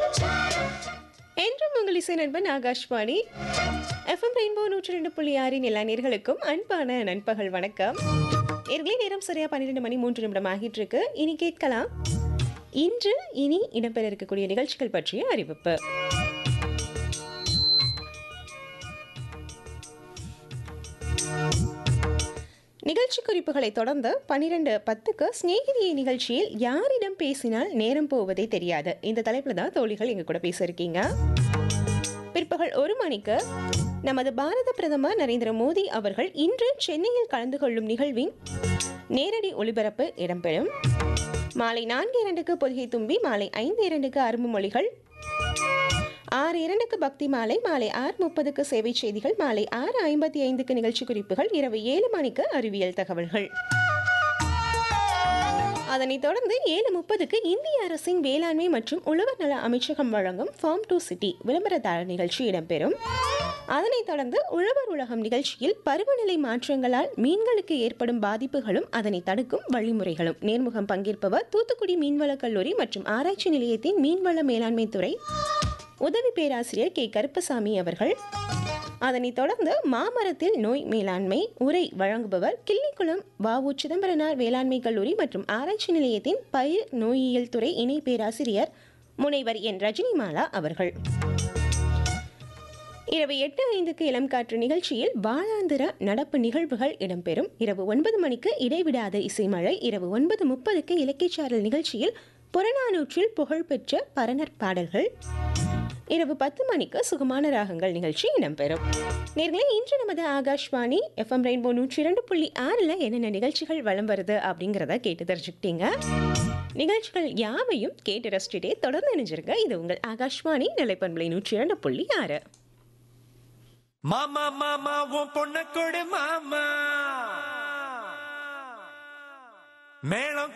என்றும் உங்கள் இசை நண்பன் ஆகாஷ்வாணி எஃப்எம் ரெயின்போ நூற்றி ரெண்டு புள்ளி ஆறின் எல்லா நேர்களுக்கும் அன்பான நண்பகல் வணக்கம் நேர்களே நேரம் சரியா பன்னிரெண்டு மணி மூன்று நிமிடம் ஆகிட்டு இருக்கு இனி கேட்கலாம் இன்று இனி இடம்பெற இருக்கக்கூடிய நிகழ்ச்சிகள் பற்றிய அறிவிப்பு நிகழ்ச்சி குறிப்புகளை தொடர்ந்து பன்னிரெண்டு பத்துக்கு சிநேகிதியை நிகழ்ச்சியில் யாரிடம் பேசினால் நேரம் போவதே தெரியாது இந்த தலைப்பில் தான் தோழிகள் எங்க கூட பேச இருக்கீங்க பிற்பகல் ஒரு மணிக்கு நமது பாரத பிரதமர் நரேந்திர மோடி அவர்கள் இன்று சென்னையில் கலந்து கொள்ளும் நிகழ்வின் நேரடி ஒளிபரப்பு இடம்பெறும் மாலை நான்கு இரண்டுக்கு பொதிகை தும்பி மாலை ஐந்து இரண்டுக்கு அரும்பு மொழிகள் ஆறு இரண்டுக்கு பக்தி மாலை மாலை ஆறு முப்பதுக்கு சேவை செய்திகள் மாலை ஆறு ஐம்பத்தி ஐந்துக்கு நிகழ்ச்சி குறிப்புகள் இரவு ஏழு மணிக்கு அறிவியல் தகவல்கள் அதனைத் தொடர்ந்து ஏழு முப்பதுக்கு இந்திய அரசின் வேளாண்மை மற்றும் உழவர் நல அமைச்சகம் வழங்கும் ஃபார்ம் டு சிட்டி விளம்பரதாரர் நிகழ்ச்சி இடம்பெறும் அதனைத் தொடர்ந்து உழவர் உலகம் நிகழ்ச்சியில் பருவநிலை மாற்றங்களால் மீன்களுக்கு ஏற்படும் பாதிப்புகளும் அதனை தடுக்கும் வழிமுறைகளும் நேர்முகம் பங்கேற்பவர் தூத்துக்குடி மீன்வளக் கல்லூரி மற்றும் ஆராய்ச்சி நிலையத்தின் மீன்வள மேலாண்மை துறை உதவி பேராசிரியர் கே கருப்பசாமி அவர்கள் அதனைத் தொடர்ந்து மாமரத்தில் நோய் மேலாண்மை உரை வழங்குபவர் கிள்ளிக்குளம் வஉ சிதம்பரனார் வேளாண்மை கல்லூரி மற்றும் ஆராய்ச்சி நிலையத்தின் பயிர் நோயியல் துறை இணை பேராசிரியர் முனைவர் என் ரஜினிமாலா அவர்கள் இரவு எட்டு ஐந்துக்கு இளம் காற்று நிகழ்ச்சியில் வாராந்திர நடப்பு நிகழ்வுகள் இடம்பெறும் இரவு ஒன்பது மணிக்கு இடைவிடாத இசைமழை இரவு ஒன்பது முப்பதுக்கு இலக்கியச்சாரல் நிகழ்ச்சியில் புறநானூற்றில் புகழ்பெற்ற பரணர் பாடல்கள் இரவு பத்து மணிக்கு சுகமான ராகங்கள் நிகழ்ச்சி இடம்பெறும் நேர்களே இன்று நமது ஆகாஷ்வாணி எஃப்எம் ரெயின்போ நூற்றி இரண்டு புள்ளி ஆறில் என்னென்ன நிகழ்ச்சிகள் வலம் வருது அப்படிங்கிறத கேட்டு தெரிஞ்சுக்கிட்டீங்க நிகழ்ச்சிகள் யாவையும் கேட்டு ரசிச்சுட்டே தொடர்ந்து இணைஞ்சிருங்க இது உங்கள் ஆகாஷ்வாணி நிலைப்பண்பலை நூற்றி இரண்டு புள்ளி ஆறு மாமா மாமா உன் பொண்ண கொடு மாமா மேளம்